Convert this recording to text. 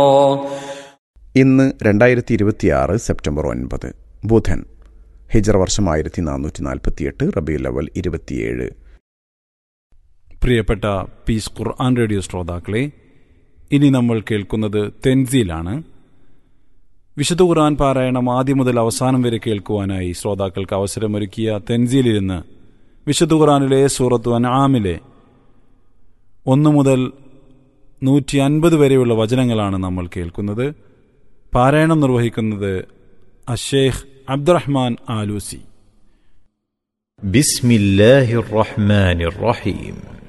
ഇന്ന് രണ്ടായിരത്തി ഇരുപത്തിയാറ് സെപ്റ്റംബർ ഒൻപത് ബുധൻ ഹിജർ വർഷം ആയിരത്തി നാനൂറ്റി നാൽപ്പത്തിയെട്ട് റബിയുൽ അവൽ ഇരുപത്തിയേഴ് പ്രിയപ്പെട്ട പീസ് ഖുർആൻ റേഡിയോ ശ്രോതാക്കളെ ഇനി നമ്മൾ കേൾക്കുന്നത് തെൻസീലാണ് വിശുദ്ധ ഖുർആൻ പാരായണം ആദ്യം മുതൽ അവസാനം വരെ കേൾക്കുവാനായി ശ്രോതാക്കൾക്ക് അവസരമൊരുക്കിയ തെൻസീലിരുന്ന് വിശുദ്ധ ഖുർആനിലെ സൂറത്തു അൻആമിലെ ഒന്ന് മുതൽ നൂറ്റി അൻപത് വരെയുള്ള വചനങ്ങളാണ് നമ്മൾ കേൾക്കുന്നത് പാരായണം നിർവഹിക്കുന്നത് അഷേഖ് അബ്ദുറഹ്മാൻ ആലൂസി بسم الله الرحمن الرحيم